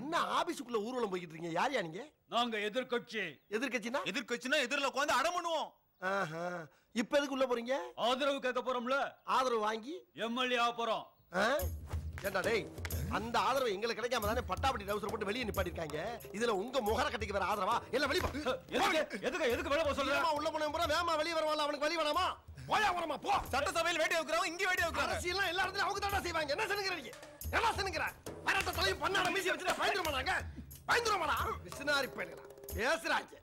என்ன ஆபீஸுக்குள்ள ஊர்வலம் போய்கிட்டு இருக்கீங்க யார் யா நீங்க நாங்க எதிர்க்கட்சி எதிர்க்கட்சினா எதிர்கட்சினா எதிரில் உட்காந்து அடம் பண்ணுவோம் ஆஹா. இப்ப எதுக்கு உள்ள போறீங்க ஆதரவு கேட்க போறோம்ல ஆதரவு வாங்கி எம்எல்ஏ ஆக போறோம் ஆ? ஏண்டா டேய் அந்த ஆதரவு எங்களுக்கு கிடைக்காம தானே பட்டாப்பட்டி டவுசர் போட்டு வெளியே நிப்பாட்டிருக்காங்க இதுல உங்க முகர கட்டிக்கு வேற ஆதரவா எல்லாம் வெளிய போ. எதுக்கு எதுக்கு எதுக்கு வெளில போக சொல்ற வேகமா உள்ள போன பூரா வேகமா வெளிய வருவான்ல அவனுக்கு வழி வேணாமா போயா வரமா போ சட்டசபையில் வேட்டி வைக்கிறவங்க இங்கே வேட்டி வைக்கிறாங்க அரசியல்லாம் எல்லா இடத்துலயும் அவங்க தானே செய்வாங்க என்ன செனுங்கிறீங்க என்ன செனுங்கிற பரட்ட தலையும் பண்ணாட மீசி வச்சுட்டு பயந்துருமாடாங்க பயந்துருமாடா விசுனாரி பயனுங்களா பேசுறாங்க